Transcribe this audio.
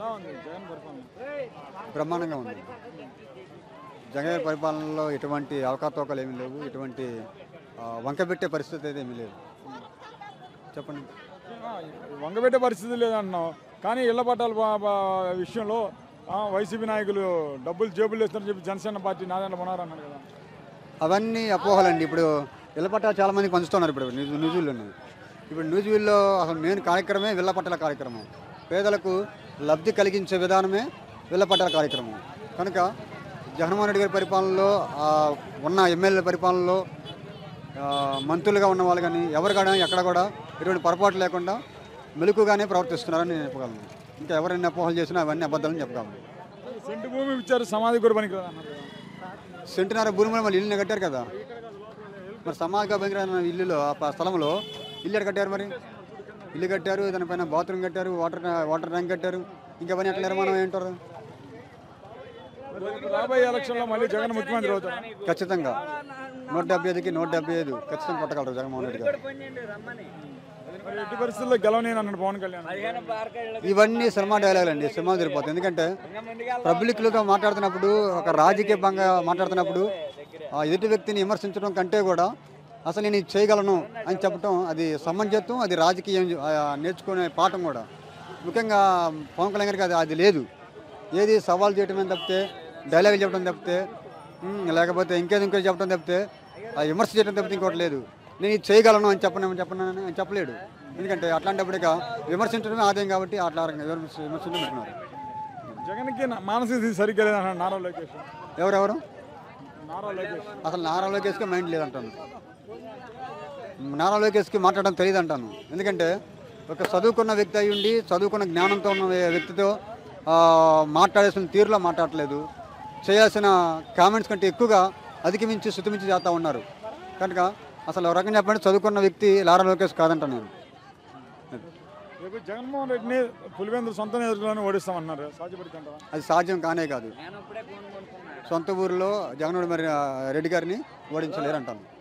ఎలా ఉంది జగన్ పరిపాలన బ్రహ్మాండంగా ఉంది జగన్ పరిపాలనలో ఎటువంటి అవకాతవకలు ఏమీ లేవు ఎటువంటి ఆ, వంకబెట్టే పరిస్థితి అయితే ఏమీ లేదు చెప్పండి ఆ, వంగబెట్టే పరిస్థితి లేదంటున్నావు కానీ ఇళ్ల పట్టాల బా- బా- విషయంలో ఆ, వైసీపీ నాయకులు డబ్బులు జేబులు వేస్తారని చెప్పి జనసేన పార్టీ నాదెండ్ల మనోహర్ అన్నాడు కదా అవన్నీ అపోహలండి ఇప్పుడు ఇళ్ళపట్ట చాలా మందికి పంచుతున్నారు ఇప్పుడు న్యూస్ న్యూజిల్లో ఇప్పుడు న్యూజిల్లో అసలు మెయిన్ కార్యక్రమే విల్లపట్టల కార్యక్రమం పేదలకు లబ్ధి కలిగించే విధానమే విల్లపట్టల కార్యక్రమం కనుక జగన్మోహన్ రెడ్డి గారి పరిపాలనలో ఆ, ఉన్న ఎమ్మెల్యేల పరిపాలనలో ఆ, మంత్రులుగా ఉన్న వాళ్ళు కానీ ఎవరు కానీ ఎక్కడ కూడా ఎటువంటి పొరపాటు లేకుండా మెలుకుగానే ప్రవర్తిస్తున్నారని నేను చెప్పగలను ఇంకా ఎవరైనా అపోహలు చేసినా అవన్నీ అబద్ధాలని చెప్పగలను సెంటు భూమి ఇచ్చారు సమాధి కూడా పనికి అన్నారు కదా సెంటున్నర భూమి మీద మళ్ళీ ఇల్లు కట్టారు కదా మరి సమాజ భయంకరమైన ఇల్లులో ఆ ప- స్థలంలో ఇల్లు ఎక్కడ కట్టారు మరి ఇల్లు కట్టారు దానిపైన బాత్రూమ్ కట్టారు వాటర్ వాటర్ ట్యాంక్ కట్టారు ఇంకా పని ఎట్లా నిర్మాణం ఏంటారు రేపు రాబోయే ఎలక్షన్లో మళ్ళీ జగన్ ముఖ్యమంత్రి అవుతారు ఖచ్చితంగా నూట డెబ్బై ఐదుకి నూట డెబ్బై ఐదు ఖచ్చితంగా కొట్టగలరు జగన్మోహన్ రెడ్డి గారు మరి ఎట్టి పరిస్థితుల్లో గెలవనేని అన్నాడు పవన్ కళ్యాణ్ ఇవన్నీ సినిమా డైలాగులు అండి సినిమా తిరిగిపోతుంది ఎందుకంటే పబ్లిక్లతో మాట్లాడుతున్నప్పుడు ఒక రాజకీయంగా మాట్లాడుతున్నప్పుడు ఆ ఎదుటి వ్యక్తిని విమర్శించడం కంటే కూడా అసలు నేను ఇది చేయగలను అని చెప్పడం అది సమంజత్వం అది రాజకీయం ఆ, నేర్చుకునే పాఠం కూడా ముఖ్యంగా పవన్ కళ్యాణ్ గారికి అది అది లేదు ఏది సవాల్ చేయటమే తప్పితే డైలాగులు చెప్పడం తప్పితే ఉమ్, లేకపోతే ఇంకేది ఇంకేది చెప్పడం తప్పితే ఆ విమర్శ చేయడం తప్పితే ఇంకోటి లేదు నేను ఇది చేయగలను అని చెప్పను చెప్పను అని చెప్పలేడు ఎందుకంటే అట్లాంటప్పుడు ఇక విమర్శించడమే ఆదాయం కాబట్టి అట్లా రకంగా విమర్శ విమర్శించడం పెట్టున్నారు జగన్కి నా- మానసిక స్థితి సరిగ్గా లేదన్నాడు నారా లోకేష్ ఎవరెవరు నారా లోకేష్ అసలు నారా లోకేష్కి మైండ్ లేదంటాను నారా లోకేష్కి మాట్లాడడం తెలియదు అంటాను ఎందుకంటే ఒక చదువుకున్న వ్యక్తి అయి ఉండి చదువుకున్న జ్ఞానంతో ఉన్న వ్యక్తితో ఆ, మాట్లాడేసిన తీరులో మాట్లాడట్లేదు చేయాల్సిన కామెంట్స్ కంటే ఎక్కువగా అధిగమించి శుతిమించి చేస్తూ ఉన్నారు కనుక అసలు ఒక రకంగా చెప్పండి చదువుకున్న వ్యక్తి నారా లోకేష్ కాదంటాను నేను రేపు జగన్మోహన్ రెడ్డిని పులివెందులు సొంత నియోజకవర్గంలో ఓడిస్తామన్నారు సాధ్యపడుతుంటారా అది సాధ్యం కానే కాదు సొంత ఊరిలో జగన్మోహన్ మరి రెడ్డి గారిని ఓడించలేరు అంటాను